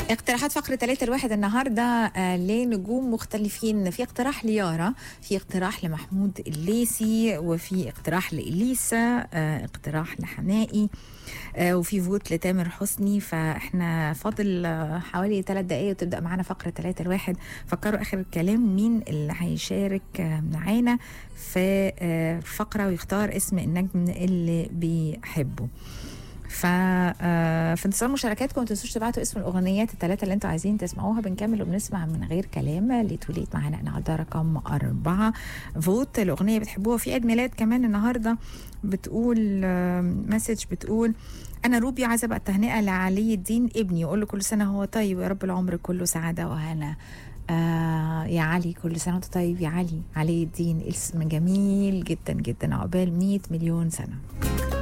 اقتراحات فقرة ثلاثة الواحد النهاردة آه، لنجوم مختلفين في اقتراح ليارا في اقتراح لمحمود الليسي وفي اقتراح لإليسا آه، اقتراح لحنائي آه، وفي فوت لتامر حسني فاحنا فاضل آه، حوالي ثلاث دقايق وتبدأ معانا فقرة ثلاثة الواحد فكروا آخر الكلام مين اللي هيشارك آه، معانا في آه، فقرة ويختار اسم النجم اللي بيحبه ف آه، في انتظار مشاركاتكم ما تنسوش تبعتوا اسم الاغنيات الثلاثه اللي انتوا عايزين تسمعوها بنكمل وبنسمع من غير كلام لتوليت معانا النهارده رقم أربعة فوت الاغنيه بتحبوها في عيد ميلاد كمان النهارده بتقول آه، مسج بتقول انا روبي عايزه بقى التهنئه لعلي الدين ابني واقول له كل سنه هو طيب ويا رب العمر كله سعاده وهنا آه يا علي كل سنه وانت طيب يا علي علي الدين اسم جميل جدا جدا عقبال 100 مليون سنه